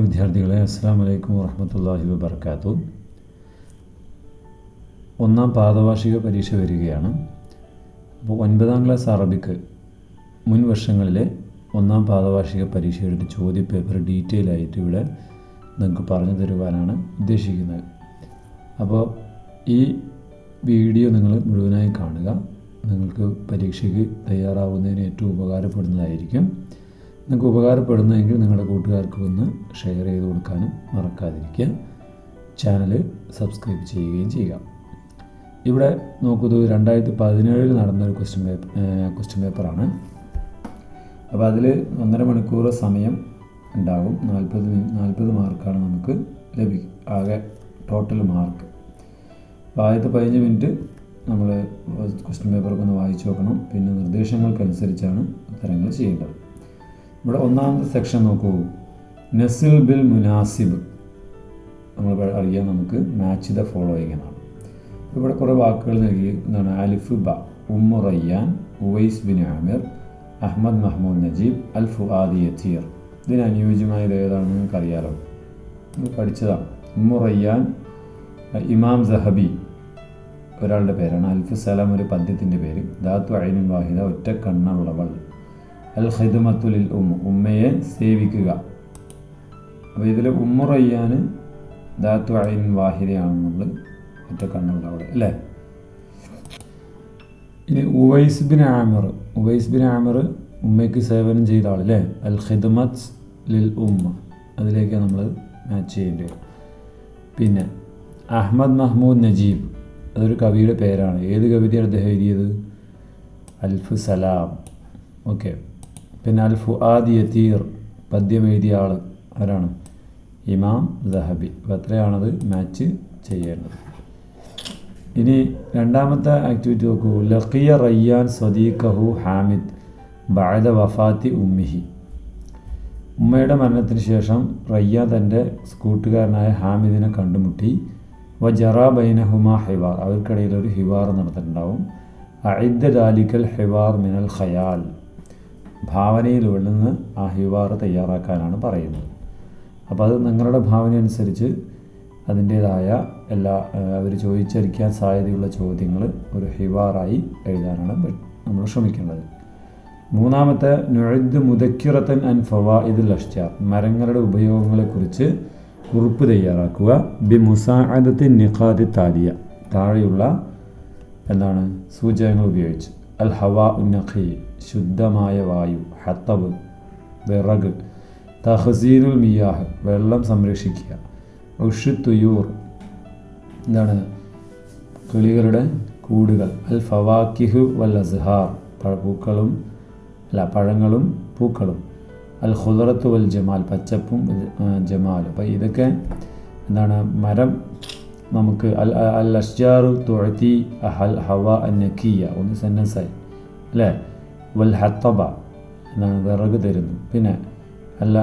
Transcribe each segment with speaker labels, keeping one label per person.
Speaker 1: വിദ്യാർത്ഥികളെ അസ്സാം വലൈക്കും വർഹമത്തല്ലാഹി വബർക്കാത്തു ഒന്നാം പാദവാർഷിക പരീക്ഷ വരികയാണ് അപ്പോൾ ഒൻപതാം ക്ലാസ് അറബിക്ക് മുൻ വർഷങ്ങളിലെ ഒന്നാം പാദവാർഷിക പരീക്ഷയുടെ ചോദ്യപേപ്പർ ഡീറ്റെയിൽ ആയിട്ട് ഇവിടെ നിങ്ങൾക്ക് പറഞ്ഞു തരുവാനാണ് ഉദ്ദേശിക്കുന്നത് അപ്പോൾ ഈ വീഡിയോ നിങ്ങൾ മുഴുവനായി കാണുക നിങ്ങൾക്ക് പരീക്ഷയ്ക്ക് തയ്യാറാവുന്നതിന് ഏറ്റവും ഉപകാരപ്പെടുന്നതായിരിക്കും നിങ്ങൾക്ക് ഉപകാരപ്പെടുന്നതെങ്കിൽ നിങ്ങളുടെ കൂട്ടുകാർക്ക് ഒന്ന് ഷെയർ ചെയ്ത് കൊടുക്കാനും മറക്കാതിരിക്കുക ചാനൽ സബ്സ്ക്രൈബ് ചെയ്യുകയും ചെയ്യുക ഇവിടെ നോക്കുന്നത് രണ്ടായിരത്തി പതിനേഴിൽ നടന്നൊരു ക്വസ്റ്റ്യൻ പേപ്പർ ക്വസ്റ്റ്യൻ പേപ്പറാണ് അപ്പോൾ അതിൽ ഒന്നര മണിക്കൂർ സമയം ഉണ്ടാകും നാൽപ്പത് നാൽപ്പത് മാർക്കാണ് നമുക്ക് ലഭിക്കും ആകെ ടോട്ടൽ മാർക്ക് അപ്പോൾ ആദ്യത്തെ പതിനഞ്ച് മിനിറ്റ് നമ്മൾ ക്വസ്റ്റ്യൻ പേപ്പറൊക്കെ ഒന്ന് വായിച്ചു നോക്കണം പിന്നെ നിർദ്ദേശങ്ങൾക്കനുസരിച്ചാണ് ഉത്തരങ്ങൾ ചെയ്യേണ്ടത് ഇവിടെ ഒന്നാമത്തെ സെക്ഷൻ നോക്കൂ നസിൽ ബിൽ മുനാസിബ് നമ്മൾ അറിയാം നമുക്ക് മാച്ച് ദ ഫോളോയിങ് എന്നാണ് ഇവിടെ കുറേ വാക്കുകൾ നൽകി എന്താണ് അലിഫ് ബ ഉമ്മു റയ്യാൻ Uwais bin Amir Ahmad Mahmoud Najib അൽ ഫുആദി യത്തീർ ഇതിന് അനുയോജ്യമായത് ഏതാണെന്ന് നിങ്ങൾക്ക് അറിയാലോ നിങ്ങൾ പഠിച്ചതാണ് ഉമ്മു റയ്യാൻ ഇമാം സഹബി ഒരാളുടെ പേരാണ് അൽഫു സലാം ഒരു പദ്യത്തിൻ്റെ പേര് ദാത്തു ഐനുൻ വാഹിദ ഒറ്റ കണ്ണുള്ളവൾ അൽ ഖിദ്മത്തുലിൽ ഉമ്മ ഉമ്മയെ സേവിക്കുക അപ്പോൾ ഇതിൽ ഉമ്മു റയ്യാൻ ദാത്തു ഐൻ വാഹിദയാണ് നമ്മൾ ഒറ്റ കണ്ണുള്ളവൾ അല്ലേ ഇനി Uwais bin Amir Uwais bin Amir ഉമ്മയ്ക്ക് സേവനം ചെയ്ത ആൾ അല്ലേ അൽ ഖിദ്മത്ത് ലിൽ ഉമ്മ അതിലേക്ക് നമ്മൾ മാച്ച് ചെയ്യേണ്ടി വരും പിന്നെ അഹമ്മദ് മഹ്മൂദ് നജീബ് അതൊരു കവിയുടെ പേരാണ് ഏത് കവിതയാണ് അദ്ദേഹം എഴുതിയത് അൽഫ് സലാം ഓക്കെ പിന്നെ അൽ ഫുആദ് യത്തീർ പദ്യം എഴുതിയ ആൾ ആരാണ് ഇമാം ദഹബി അപ്പോൾ അത്രയാണത് മാച്ച് ചെയ്യേണ്ടത് ഇനി രണ്ടാമത്തെ ആക്ടിവിറ്റി നോക്കൂ ലഖിയ റയ്യാൻ സ്വദീഖഹു ഹാമിദ് ബഅദ വഫാത്തി ഉമ്മിഹി ഉമ്മയുടെ മരണത്തിന് ശേഷം റയ്യാൻ തൻ്റെ കൂട്ടുകാരനായ ഹാമിദിനെ കണ്ടുമുട്ടി വ ജറ ബൈനഹുമ ഹിവാർ അവർക്കിടയിൽ ഒരു ഹിവാർ നടത്തിയിട്ടുണ്ടാവും അഇദ്ദ ദാലിക്കൽ ഹിവാർ മിനൽ ഖയാൽ ഭാവനയിൽ നിന്ന് ആ ഹിവാർ തയ്യാറാക്കാനാണ് പറയുന്നത് അപ്പോൾ അത് നിങ്ങളുടെ ഭാവന അനുസരിച്ച് അതിൻ്റേതായ എല്ലാ അവർ ചോദിച്ചറിക്കാൻ സാധ്യതയുള്ള ചോദ്യങ്ങൾ ഒരു ഹിവാറായി എഴുതാനാണ് നമ്മൾ ശ്രമിക്കേണ്ടത് മൂന്നാമത്തെ നുഴദ് മുദക്കിറത്തൻ അൻ ഫവാ ഇദുൽ അഷ്റ്റാർ മരങ്ങളുടെ ഉപയോഗങ്ങളെക്കുറിച്ച് കുറിപ്പ് തയ്യാറാക്കുക ബി മുസാഅദത്തിൻ നിഖാദി താലിയ താഴെയുള്ള എന്താണ് സൂചകങ്ങൾ ഉപയോഗിച്ച് അൽ ഹവാ ഉന്നഖി ശുദ്ധമായ വായു ഹത്തബ് വിറക് തഹസീനുൽ മിയാഹ് വെള്ളം സംരക്ഷിക്കുക ഉഷു തുയൂർ എന്താണ് കിളികളുടെ കൂടുകൾ അൽ ഫവാക്കിഹു വൽ അസ്ഹാർ പൂക്കളും അല്ല പഴങ്ങളും പൂക്കളും അൽ ഖുദറത്ത് വൽ ജമാൽ പച്ചപ്പും ജമാലും അപ്പോൾ ഇതൊക്കെ എന്താണ് മരം നമുക്ക് അൽ അൽ അഷ്ജാറു തുഴത്തി അഹൽ ഹവ നക്കിയ ഒന്ന് സെൻറ്റൻസായി അല്ലേ വൽ ഹത്തബ എന്താണ് വിറക് തരുന്നു പിന്നെ അല്ല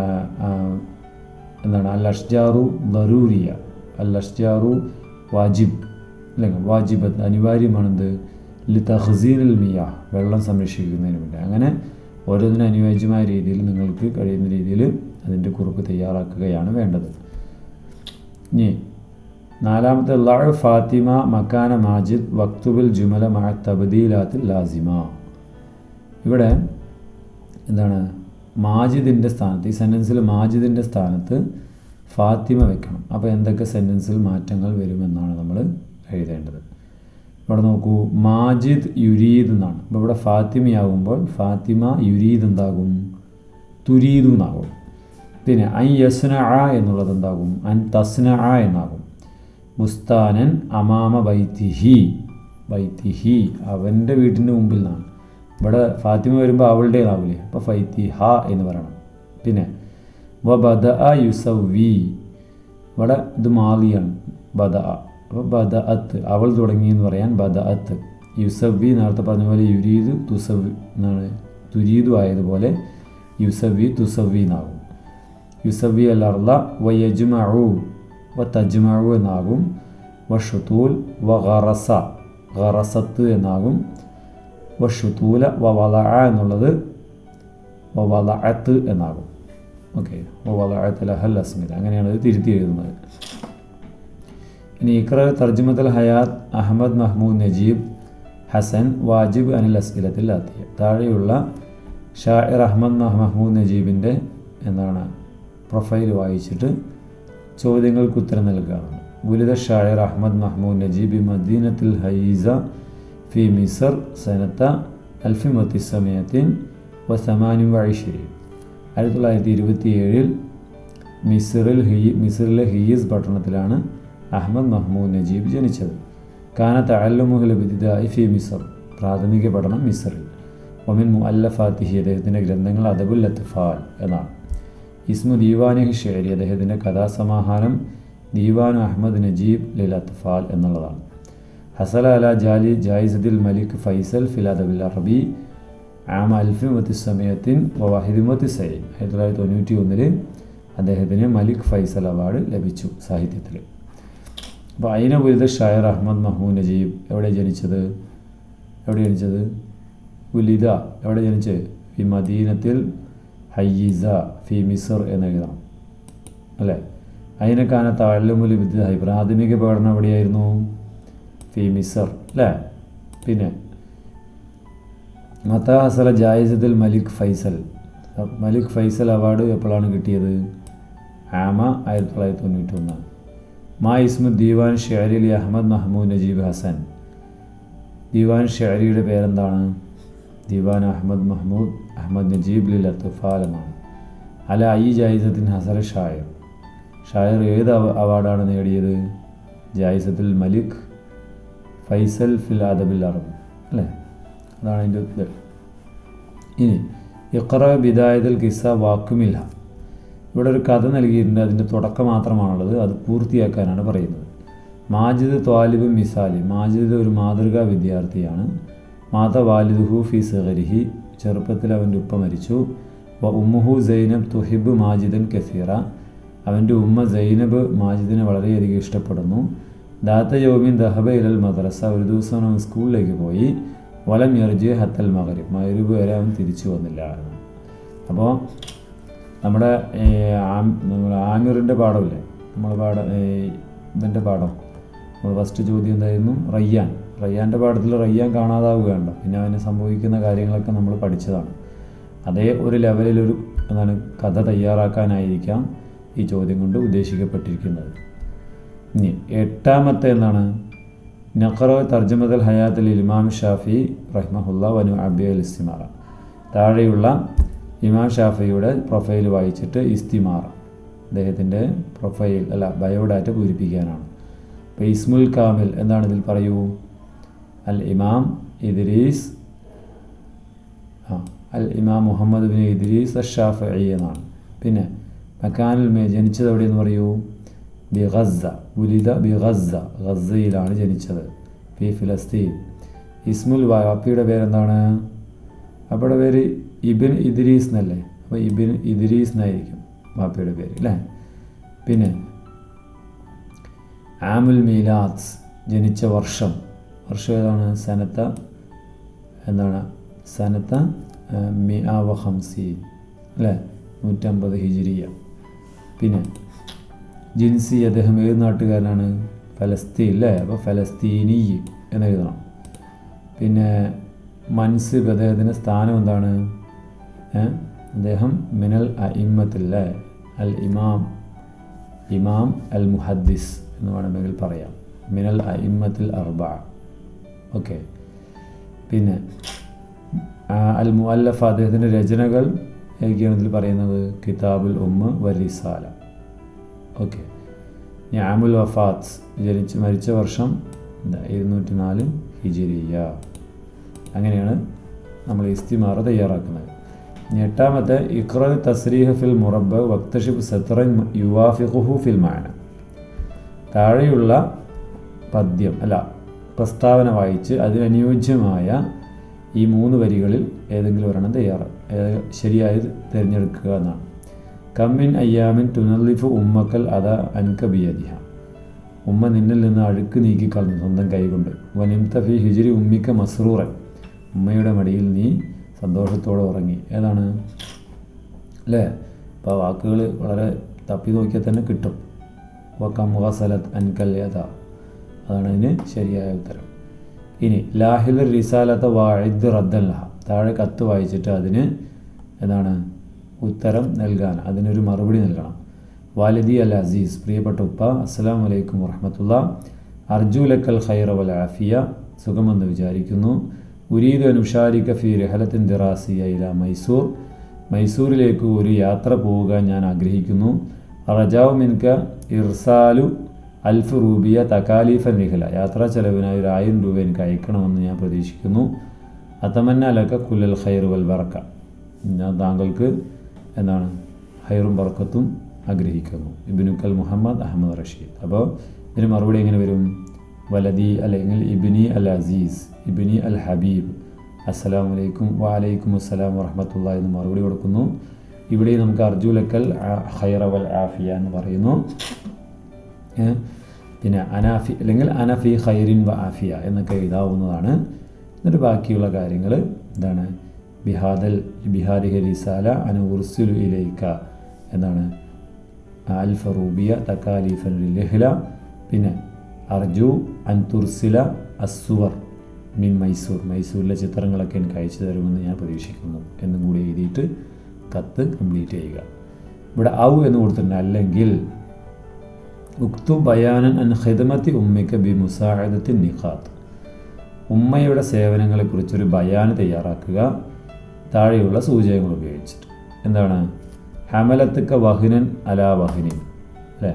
Speaker 1: എന്താണ് അൽ അഷ്ജാറു ദറൂരിയ അൽ അഷ്ജാറു വാജിബ് അല്ലെങ്കിൽ വാജിബത്ത് അനിവാര്യമാണെന്ത് ലി തഹസീനുൽ മിയ വെള്ളം സംരക്ഷിക്കുന്നതിന് വേണ്ടി അങ്ങനെ ഓരോന്നിനും അനുയോജ്യമായ രീതിയിൽ നിങ്ങൾക്ക് കഴിയുന്ന രീതിയിൽ അതിൻ്റെ കുറിപ്പ് തയ്യാറാക്കുകയാണ് വേണ്ടത് ഇനി നാലാമത്തെ ലഅ് ഫാത്തിമ മക്കാന മാജിദ് വക്തുബിൽ ജുമല മഴ തബദീലാത്തിൽ ലാസിമ ഇവിടെ എന്താണ് മാജിദിൻ്റെ സ്ഥാനത്ത് ഈ സെൻറ്റൻസിൽ മാജിദിൻ്റെ സ്ഥാനത്ത് ഫാത്തിമ വെക്കണം അപ്പോൾ എന്തൊക്കെ സെൻറ്റൻസിൽ മാറ്റങ്ങൾ വരുമെന്നാണ് നമ്മൾ എഴുതേണ്ടത് ഇവിടെ നോക്കൂ മാജിദ് യുരീദ് എന്നാണ് അപ്പോൾ ഇവിടെ ഫാത്തിമയാകുമ്പോൾ ഫാത്തിമ യുരീദ് എന്താകും തുരീദു എന്നാകും പിന്നെ അൻ യസ്ന ആ എന്നുള്ളത് എന്താകും അൻ തസ്ന ആ എന്നാകും ബുസ്താനൻ അമാമ ബൈത്തിഹി ബൈത്തിഹി അവൻ്റെ വീട്ടിൻ്റെ മുമ്പിൽ നിന്നാണ് ഇവിടെ ഫാത്തിമ വരുമ്പോൾ അവളുടേതാവില്ലേ അപ്പോൾ ഫൈത്തി ഹ എന്ന് പറയണം പിന്നെ വ ബദ അ യുസവി ഇവിടെ ഇത് മാലിയാണ് ബദ അ അപ്പോൾ ബദ അത്ത് അവൾ തുടങ്ങി എന്ന് പറയാൻ ബദ അത്ത് യുസവി നേരത്തെ പറഞ്ഞ പോലെ യുരീദ് തുസവി എന്നാണ് തുരീദു ആയതുപോലെ യുസവി തുസവി എന്നാകും യുസവി അൽ അർല വ യജ്മഉ വ തജ്മഉ എന്നാകും വ ഷുത്തൂൽ വ ഖറസ ഖറസത്ത് എന്നാകും വ ഷുത്തൂല വ വളഅ എന്നുള്ളത് വ വളഅത്ത് എന്നാകും ഓക്കെ വളഅത്തലഹൽ അസ്മിത അങ്ങനെയാണ് അത് തിരുത്തി എഴുതുന്നത് ഇനി ഇക്ര തർജ്ജമത്തൽ ഹയാത്ത് അഹമ്മദ് മഹ്മൂദ് നജീബ് ഹസൻ വാജിബ് അനിൽ അസ്കിലത്തിൽ ആത്തിയ താഴെയുള്ള ഷാഇർ അഹമ്മദ് മഹ് മഹ്മൂദ് നജീബിൻ്റെ എന്താണ് പ്രൊഫൈൽ വായിച്ചിട്ട് ചോദ്യങ്ങൾക്ക് ഉത്തരം നൽകുകയാണ് ഗുലിത ഷായർ അഹമ്മദ് മഹ്മൂദ് നജീബ് മദീനത്തിൽ ഹൈസ ഫി മിസർ സനത്ത അൽഫി മത്തിസമയത്തിൻ വസമാനി വൈശ്ശേരി ആയിരത്തി തൊള്ളായിരത്തി ഇരുപത്തി ഏഴിൽ മിസറിൽ ഹി മിസറിലെ ഹിയസ് പട്ടണത്തിലാണ് അഹമ്മദ് മഹ്മൂദ് നജീബ് ജനിച്ചത് കാനത്ത് അല്ലമുഹൽ ബിദിദായി ഫി മിസർ പ്രാഥമിക പഠനം മിസറിൽ ഒമിൻ മുഅല്ലഫാത്തിഹി അദ്ദേഹത്തിൻ്റെ ഗ്രന്ഥങ്ങൾ അദബുൽ ലത്ഫാൽ എന്നാണ് ഇസ്മു ദീവാനിഹി ഷേരി അദ്ദേഹത്തിൻ്റെ കഥാസമാഹാരം ദീവാനു അഹമ്മദ് നജീബ് ലിൽ അത്ഫാൽ എന്നുള്ളതാണ് ഹസല അല ജാലി ജായിസദിൽ മലിക് ഫൈസൽ ഫിൽ അദബിൽ അറബി ആമ അൽഫി മത്തിസമയത്തിൻ വവാഹിദ് മത്തിസൈൻ ആയിരത്തി തൊള്ളായിരത്തി തൊണ്ണൂറ്റി ഒന്നിൽ അദ്ദേഹത്തിന് മലിക് ഫൈസൽ അവാർഡ് ലഭിച്ചു സാഹിത്യത്തിൽ അപ്പോൾ അയിന ഉരുദ ഷായർ അഹമ്മദ് മഹ്മൂദ് നജീബ് എവിടെ ജനിച്ചത് എവിടെ ജനിച്ചത് ഉലിദ എവിടെ ജനിച്ചത് ഈ മദീനത്തിൽ ഹയ്യിസ ഫി മിസർ എന്ന് എഴുതാം അല്ലേ അതിനൊക്കെയാണ് താഴമുൽ വിദ്യായി പ്രാഥമിക പഠനം എവിടെയായിരുന്നു ഫി മിസർ അല്ലേ പിന്നെ മത്താഹസല ജായിസത്തുൽ Malik Faisal Malik Faisal award എപ്പോഴാണ് കിട്ടിയത് ആമ ആയിരത്തി തൊള്ളായിരത്തി തൊണ്ണൂറ്റി ഒന്ന് മാ ഇസ്മു ദീവാൻ ഷെയറിലി അഹമ്മദ് മഹ്മൂദ് നജീബ് ഹസൻ ദീവാൻ ഷെയറിയുടെ പേരെന്താണ് ദീവാൻ അഹമ്മദ് മഹ്മൂദ് അഹമ്മദ് നജീബ് ലിൽ അത്തുഫാലമാണ് അല ഐ ജായിസത്തിൻ ഹസൽ ഷായർ ഷായർ ഏത് അവാർഡാണ് നേടിയത് ജായിസത്തുൽ മലിക് ഫൈസൽ ഫിൽ അദബിൽ അറബ് അല്ലേ അതാണ് അതിൻ്റെ ഇത് ഇനി ഇഖറ ബിദായതൽ കിസ്സ വാക്കുമില്ല ഇവിടെ ഒരു കഥ നൽകിയിട്ടുണ്ട് അതിൻ്റെ തുടക്കം മാത്രമാണുള്ളത് അത് പൂർത്തിയാക്കാനാണ് പറയുന്നത് മാജിദ് ത്വാലിബ് മിസാലി മാജിദ് ഒരു മാതൃകാ വിദ്യാർത്ഥിയാണ് മാത വാലിദുഹു ഫി സഹരിഹി ചെറുപ്പത്തിൽ അവൻ്റെ ഉപ്പ മരിച്ചു വ ഉമ്മുഹു സൈനബ് തുഹിബ് മാജിദൻ കസീറ അവൻ്റെ ഉമ്മ സൈനബ് മാജിദിനെ വളരെയധികം ഇഷ്ടപ്പെടുന്നു ദാത്ത യോമിൻ ദഹബ ഇലൽ മദ്രസ ഒരു ദിവസം അവൻ സ്കൂളിലേക്ക് പോയി വലം എറിജ് ഹത്തൽ മകരിബ് മകരിബ് വരെ അവൻ തിരിച്ചു വന്നില്ല അപ്പോൾ നമ്മുടെ നമ്മുടെ ആമിറിൻ്റെ പാഠമില്ലേ നമ്മൾ പാഠം ഇവൻ്റെ പാഠം നമ്മൾ ഫസ്റ്റ് ചോദ്യം എന്തായിരുന്നു റയ്യാൻ റയ്യാൻ്റെ പാഠത്തിൽ റയ്യാൻ കാണാതാവുകയുണ്ടോ പിന്നെ അവന് സംഭവിക്കുന്ന കാര്യങ്ങളൊക്കെ നമ്മൾ പഠിച്ചതാണ് അതേ ഒരു ലെവലിലൊരു എന്താണ് കഥ തയ്യാറാക്കാനായിരിക്കാം ഈ ചോദ്യം കൊണ്ട് ഉദ്ദേശിക്കപ്പെട്ടിരിക്കുന്നത് ഇനി എട്ടാമത്തെ എന്താണ് നഖറോ തർജ്ജമതൽ ഹയാത്തിൽ ഇമാം ഷാഫി റഹ്മഹുല്ല വനു അബി അൽ ഇസ്തിമാറ താഴെയുള്ള ഇമാം ഷാഫിയുടെ പ്രൊഫൈൽ വായിച്ചിട്ട് ഇസ്തിമാർ അദ്ദേഹത്തിൻ്റെ പ്രൊഫൈൽ അല്ല ബയോഡാറ്റ പൂരിപ്പിക്കാനാണ് അപ്പോൾ ഇസ്മുൽ കാമിൽ എന്താണ് ഇതിൽ പറയൂ അൽ ഇമാം ഇദ്രീസ് ആ അൽ ഇമാം മുഹമ്മദ് ബിൻ ഇദ്രീസ് ഷാഫി എന്നാണ് പിന്നെ മക്കാനിൽ മേ ജനിച്ചത് എവിടെയെന്ന് പറയൂ ബി ഗസ ഉലിദ ബി ഗസ ഗസയിലാണ് ജനിച്ചത് ഫി ഫിലസ്തീൻ ഇസ്മുൽ വാപ്പിയുടെ പേരെന്താണ് അപ്പയുടെ പേര് ഇബിൻ ഇദ്രീസ് എന്നല്ലേ അപ്പോൾ ഇബിൻ ഇദ്രീസ് എന്നായിരിക്കും വാപ്പയുടെ പേര് അല്ലേ പിന്നെ ആമുൽ മീലാത്സ് ജനിച്ച വർഷം വർഷം ഏതാണ് സനത്ത എന്താണ് സനത്ത മിയാവ ഹംസീൻ അല്ലേ നൂറ്റമ്പത് ഹിജിരിയ പിന്നെ ജിൻസി അദ്ദേഹം ഏത് നാട്ടുകാരനാണ് ഫലസ്തീൻ അല്ലേ അപ്പോൾ ഫലസ്തീനി എന്ന് എഴുതണം പിന്നെ മൻസിബ് അദ്ദേഹത്തിൻ്റെ സ്ഥാനം എന്താണ് അദ്ദേഹം മിനൽ അയിമ്മത്തില്ലേ അൽ ഇമാം ഇമാം അൽ മുഹദ്ദിസ് എന്ന് വേണമെങ്കിൽ പറയാം മിനൽ അയിമ്മത്തിൽ അർബ ഓക്കെ പിന്നെ അൽ മുഅല്ലഫ അദ്ദേഹത്തിൻ്റെ രചനകൾ ഏതൊക്കെയാണ് ഇതിൽ പറയുന്നത് കിതാബുൽ ഉമ്മ വലിസാല ഓക്കെ ഞാമുൽ വഫാത്ത് ജനിച്ച് മരിച്ച വർഷം എന്താ ഇരുന്നൂറ്റി നാല് ഹിജിരിയ അങ്ങനെയാണ് നമ്മൾ ഇസ്തിമാറ തയ്യാറാക്കുന്നത് ഇനി എട്ടാമത്തെ ഇഖ്റ തസ്രീഹ ഫിൽ മുറബ വക്തഷിബ് സത്രൻ യുവാഫിഖുഹു ഫിൽ മാന താഴെയുള്ള പദ്യം അല്ല പ്രസ്താവന വായിച്ച് അതിനനുയോജ്യമായ ഈ മൂന്ന് വരികളിൽ ഏതെങ്കിലും ഒരെണ്ണം തയ്യാറ് ശരിയായത് തിരഞ്ഞെടുക്കുക എന്നാണ് കമ്മിൻ അയ്യാമിൻ തുനലിഫ് ഉമ്മക്കൽ അത അൻകബിയദിഹ ഉമ്മ നിന്നിൽ നിന്ന് അഴുക്ക് നീക്കിക്കളഞ്ഞു സ്വന്തം കൈകൊണ്ട് വനിംതഫി ഹിജിരി ഉമ്മിക്ക മസ്റൂറൻ ഉമ്മയുടെ മടിയിൽ നീ സന്തോഷത്തോടെ ഉറങ്ങി ഏതാണ് അല്ലേ അപ്പോൾ ആ വാക്കുകൾ വളരെ തപ്പി നോക്കിയാൽ തന്നെ കിട്ടും വക്കം മുഹസലത്ത് അൻകൽ യഥ അതാണ് അതിന് ശരിയായ ഉത്തരം ഇനി ലാഹിൽ റിസാലത്ത വാഴിദ് റദ്ദൻ ലഹ താഴെ കത്ത് വായിച്ചിട്ട് അതിന് എന്താണ് ഉത്തരം നൽകാൻ അതിനൊരു മറുപടി നൽകണം വാലിദി അൽ അസീസ് പ്രിയപ്പെട്ട ഉപ്പ അസ്സലാം വലൈക്കും വറഹമത്തുള്ള അർജുലക്കൽ ഖൈറ വൽ ആഫിയ സുഖമെന്ന് വിചാരിക്കുന്നു ഉരീദ് അനുഷാരിക ഫി രഹലത്തിൻ ദിറാസിയ ഇല മൈസൂർ മൈസൂരിലേക്ക് ഒരു യാത്ര പോവുക ഞാൻ ആഗ്രഹിക്കുന്നു റജാവ് മിൻക ഇർസാലു അൽഫ് റൂബിയ തക്കാലീഫൻ നിഹല യാത്രാ ചെലവിനായി ഒരു ആയിരം രൂപ എനിക്ക് അയക്കണമെന്ന് ഞാൻ പ്രതീക്ഷിക്കുന്നു അതമന്ന ലക്ക കുല്ലൽ ഖൈർ വൽ ബറക്ക ഞാൻ താങ്കൾക്ക് എന്താണ് ഹൈറും ബർക്കത്തും ആഗ്രഹിക്കുന്നു ഇബിനുക്കൽ മുഹമ്മദ് അഹമ്മദ് റഷീദ് അപ്പോൾ ഇതിന് മറുപടി എങ്ങനെ വരും വലദി അല്ലെങ്കിൽ ഇബിനി അൽ അസീസ് ഇബിനി അൽ ഹബീബ് അസ്സലാമു അലൈക്കും വലൈക്കും അസ്സലാം വറഹമത്തുള്ള എന്ന് മറുപടി കൊടുക്കുന്നു ഇവിടെ നമുക്ക് അർജുലക്കൽ ഹൈറ വൽ ആഫിയ എന്ന് പറയുന്നു ഏ? പിന്നെ അനാഫി അല്ലെങ്കിൽ അനഫി ഖൈറിൻ വ ആഫിയ എന്നൊക്കെ എഴുതാവുന്നതാണ് എന്നിട്ട് ബാക്കിയുള്ള കാര്യങ്ങൾ എന്താണ് ബിഹാദൽ ബിഹാദിഹ റിസാല അന ഉർസുലു ഇലൈക്ക എന്താണ് അൽഫ റൂബിയ തക്കാലീഫൻ ലഹ്ല പിന്നെ അർജു അൻ തുർസില അസുവർ മിൻ മൈസൂർ മൈസൂരിലെ ചിത്രങ്ങളൊക്കെ എനിക്ക് അയച്ചു തരുമെന്ന് ഞാൻ പ്രതീക്ഷിക്കുന്നു എന്നും കൂടി എഴുതിയിട്ട് കത്ത് കംപ്ലീറ്റ് ചെയ്യുക ഇവിടെ ഔ എന്ന് കൊടുത്തിട്ടുണ്ട് അല്ലെങ്കിൽ ഉക്തു ബയാനൻ അൻ ഖിദ്മത്തി ഉമ്മയ്ക്ക് ബി മുസാഹദത്തി നിഖാത്ത് ഉമ്മയുടെ സേവനങ്ങളെക്കുറിച്ചൊരു ബയാൻ തയ്യാറാക്കുക താഴെയുള്ള സൂചകങ്ങൾ ഉപയോഗിച്ചിട്ട് എന്താണ് ഹമലത്തുക്ക വഹിനൻ അലാ വഹിനിൻ അല്ലേ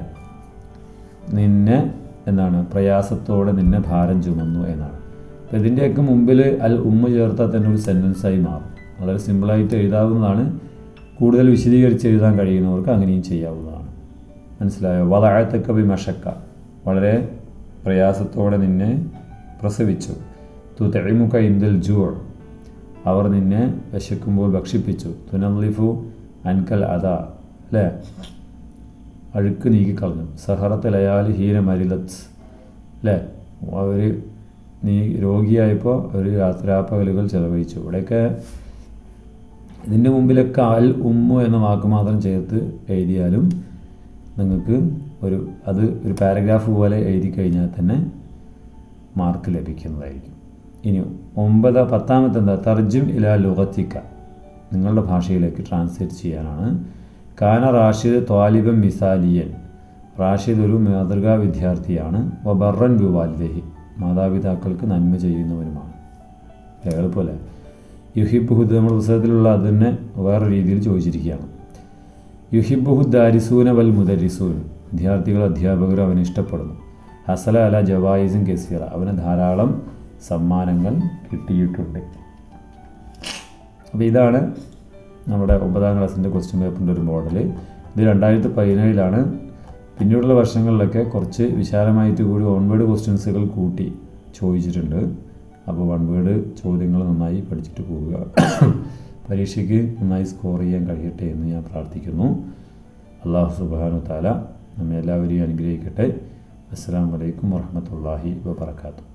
Speaker 1: നിന്നെ എന്താണ് പ്രയാസത്തോടെ നിന്നെ ഭാരം ചുമന്നു എന്നാണ് അപ്പോൾ ഇതിൻ്റെയൊക്കെ മുമ്പിൽ അൽ ഉമ്മ ചേർത്താൽ തന്നെ ഒരു സെൻറ്റൻസായി മാറും വളരെ സിമ്പിളായിട്ട് എഴുതാവുന്നതാണ് കൂടുതൽ വിശദീകരിച്ച് എഴുതാൻ കഴിയുന്നവർക്ക് അങ്ങനെയും ചെയ്യാവുന്നതാണ് മനസ്സിലായോ വളഴത്തക്ക വിമഷക്ക വളരെ പ്രയാസത്തോടെ നിന്നെ പ്രസവിച്ചു തു തെളിമുക്ക ഇന്ദൽ ജൂൾ അവർ നിന്നെ വിശക്കുമ്പോൾ ഭക്ഷിപ്പിച്ചു തുനലിഫു അൻകൽ അത അല്ലേ അഴുക്ക് നീക്കിക്കളഞ്ഞു സഹറത്ത് ലയാലി ഹീന മരിലത്ത് അല്ലേ അവർ നീ രോഗിയായപ്പോൾ ഒരു രാത്രാപ്പകലുകൾ ചെലവഴിച്ചു ഇവിടെയൊക്കെ ഇതിൻ്റെ മുമ്പിലൊക്കെ അൽ ഉമ്മു എന്ന വാക്ക് മാത്രം ചേർത്ത് എഴുതിയാലും നിങ്ങൾക്ക് ഒരു അത് ഒരു പാരഗ്രാഫ് പോലെ എഴുതി കഴിഞ്ഞാൽ തന്നെ മാർക്ക് ലഭിക്കുന്നതായിരിക്കും ഇനി ഒമ്പത് പത്താമത്തെ എന്താ തർജും ഇല ലുഗത്തിക്ക നിങ്ങളുടെ ഭാഷയിലേക്ക് ട്രാൻസ്ലേറ്റ് ചെയ്യാനാണ് കാന റാഷിദ് ത്വാലിബൻ മിസാലിയൻ റാഷിദ് ഒരു മാതൃകാ വിദ്യാർത്ഥിയാണ് വബർറൻ ബി വാലിദഹി മാതാപിതാക്കൾക്ക് നന്മ ചെയ്യുന്നവനുമാണ് അല്ലേ എളുപ്പമല്ലേ യുഹിബുഹുദ് നമ്മുടെ പുസ്തകത്തിലുള്ള അത് തന്നെ വേറെ രീതിയിൽ ചോദിച്ചിരിക്കുകയാണ് യുഹിബുഹുദ് ദാരിസൂന വൽ മുദരിസൂൻ വിദ്യാർത്ഥികൾ അധ്യാപകരും അവനെ ഇഷ്ടപ്പെടുന്നു ഹസല അല ജവായിസും കസീറ അവന് ധാരാളം സമ്മാനങ്ങൾ കിട്ടിയിട്ടുണ്ട് അപ്പോൾ ഇതാണ് നമ്മുടെ ഒമ്പതാം ക്ലാസ്സിൻ്റെ ക്വസ്റ്റ്യൻ പേപ്പറിൻ്റെ ഒരു മോഡൽ ഇത് രണ്ടായിരത്തി പതിനേഴിലാണ് പിന്നീടുള്ള വർഷങ്ങളിലൊക്കെ കുറച്ച് വിശാലമായിട്ട് കൂടി വൺ വേർഡ് ക്വസ്റ്റ്യൻസുകൾ കൂട്ടി ചോദിച്ചിട്ടുണ്ട് അപ്പോൾ വൺ വേർഡ് ചോദ്യങ്ങൾ നന്നായി പഠിച്ചിട്ട് പോവുക പരീക്ഷയ്ക്ക് നന്നായി സ്കോർ ചെയ്യാൻ കഴിയട്ടെ എന്ന് ഞാൻ പ്രാർത്ഥിക്കുന്നു അള്ളാഹു സുബാനു താല നമ്മെ എല്ലാവരെയും അനുഗ്രഹിക്കട്ടെ അസ്സാം വലൈക്കും വർഹമത്തല്ലാഹി വബർക്കാത്തു